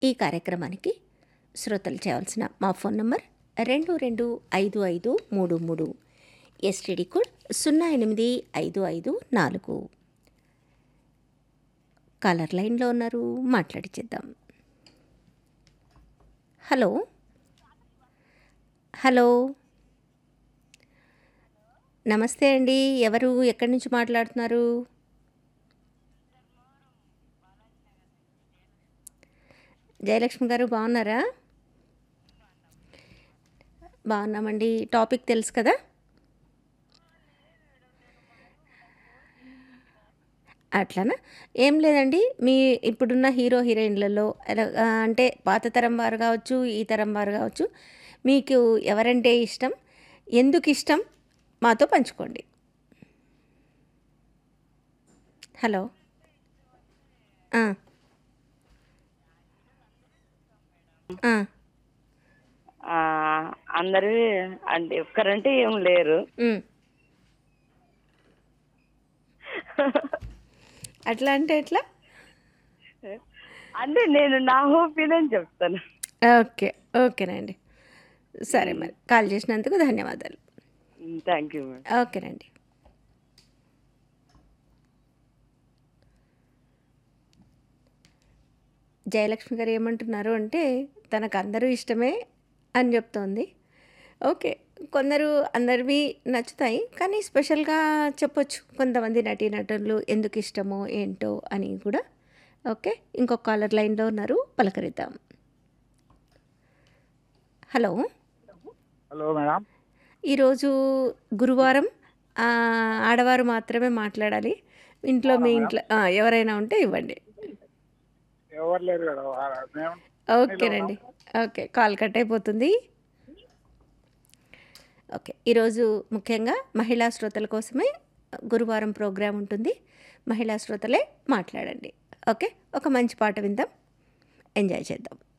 ఈ కార్యక్రమానికి శ్రోతలు చేయవలసిన మా ఫోన్ నంబర్ రెండు రెండు ఐదు ఐదు మూడు మూడు ఎస్టీడీ కోడ్ సున్నా ఎనిమిది ఐదు ఐదు నాలుగు కాలర్ లైన్లో ఉన్నారు మాట్లాడిచేద్దాం హలో హలో నమస్తే అండి ఎవరు ఎక్కడి నుంచి మాట్లాడుతున్నారు జయలక్ష్మి గారు బాగున్నారా బాగున్నామండి టాపిక్ తెలుసు కదా అట్లానా ఏం లేదండి మీ ఇప్పుడున్న హీరో హీరోయిన్లలో ఎలా- ఆ, అంటే పాత తరం వారు కావచ్చు ఈ తరం వారు కావచ్చు మీకు ఎవరంటే ఇష్టం ఎందుకు ఇష్టం మాతో పంచుకోండి హలో ఆ. ఆ, ఆ, అందరూ అంటే ఒక్కరంటే ఏం లేరు ఉమ్. అట్లా అంటే ఎట్లా అంటే నేను నా ఒపీనియన్ చెప్తాను ఓకే ఓకేనండి సరే మరి కాల్ చేసినందుకు ధన్యవాదాలు థ్యాంక్ యూ మేడం ఓకేనండి జయలక్ష్మి గారు ఏమంటున్నారు అంటే తనకు అందరూ ఇష్టమే అని చెప్తోంది ఓకే కొందరు అందరివి నచ్చుతాయి కానీ స్పెషల్గా చెప్పొచ్చు కొంతమంది నటీనటులు ఎందుకు ఇష్టమో ఏంటో అని కూడా ఓకే ఇంకొక కాలర్ లైన్లో ఉన్నారు పలకరిద్దాం హలో హలో మేడం ఈరోజు గురువారం ఆ, ఆడవారు మాత్రమే మాట్లాడాలి ఇంట్లో మీ ఇంట్లో ఆ, ఎవరైనా ఉంటే ఇవ్వండి ఎవరు లేరు కదా వా- మేము ఓకేనండి ఓకే కాల్ కట్ అయిపోతుంది ఓకే ఈరోజు ముఖ్యంగా మహిళా శ్రోతల కోసమే గురువారం ప్రోగ్రాం ఉంటుంది మహిళా శ్రోతలే మాట్లాడండి ఓకే ఒక మంచి పాట విందాం ఎంజాయ్ చేద్దాం